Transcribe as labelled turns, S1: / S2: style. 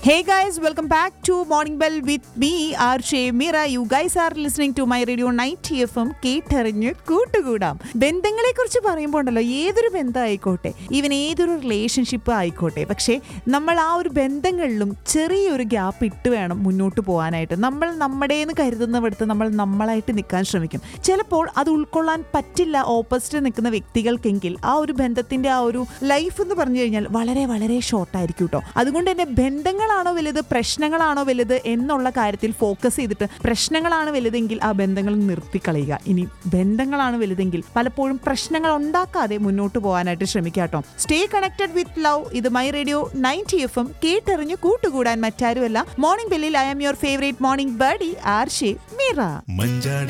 S1: Hey guys, welcome back to Morning Bell with me, RJ Mira. You guys are listening to my radio 90 FM കേട്ടറിഞ്ഞ് കൂട്ടുകൂടാം ബന്ധങ്ങളെ കുറിച്ച് പറയുമ്പോൾ ഉണ്ടല്ലോ ഏതൊരു ബന്ധമായിക്കോട്ടെ ഈവൻ ഏതൊരു റിലേഷൻഷിപ്പ് ആയിക്കോട്ടെ പക്ഷേ നമ്മൾ ആ ഒരു ബന്ധങ്ങളിലും ചെറിയൊരു ഗ്യാപ്പ് ഇട്ട് വേണം മുന്നോട്ട് പോകാനായിട്ട് നമ്മൾ നമ്മുടേന്ന് കരുതുന്നിടത്ത് നമ്മൾ നമ്മളായിട്ട് നിൽക്കാൻ ശ്രമിക്കും ചിലപ്പോൾ അത് ഉൾക്കൊള്ളാൻ പറ്റില്ല ഓപ്പോസിറ്റ് നിൽക്കുന്ന വ്യക്തികൾക്കെങ്കിൽ ആ ഒരു ബന്ധത്തിന്റെ ആ ഒരു ലൈഫ് എന്ന് പറഞ്ഞു കഴിഞ്ഞാൽ വളരെ വളരെ ഷോർട്ടായിരിക്കും കേട്ടോ അതുകൊണ്ട് തന്നെ ബന്ധങ്ങളാണോ വലുത് പ്രശ്നങ്ങളാണോ വലുത് എന്നുള്ള കാര്യത്തിൽ ഫോക്കസ് ചെയ്തിട്ട് പ്രശ്നങ്ങളാണ് വലുതെങ്കിൽ ആ ബന്ധങ്ങൾ നിർത്തിക്കളയുക ഇനി ബന്ധങ്ങളാണ് വലുതെങ്കിൽ പലപ്പോഴും പ്രശ്നങ്ങൾ ഉണ്ടാക്കാതെ മുന്നോട്ട് പോകാനായിട്ട് ശ്രമിക്കുക കേട്ടോ സ്റ്റേ കണക്റ്റഡ് വിത്ത് ലവ് ഇത് my radio ninety F M കേട്ടെറിഞ്ഞ് കൂട്ടുകൂടാൻ മറ്റാരുമല്ല മോർണിംഗ് ബെല്ലിൽ I am your favourite morning buddy R J Meera
S2: Manjadi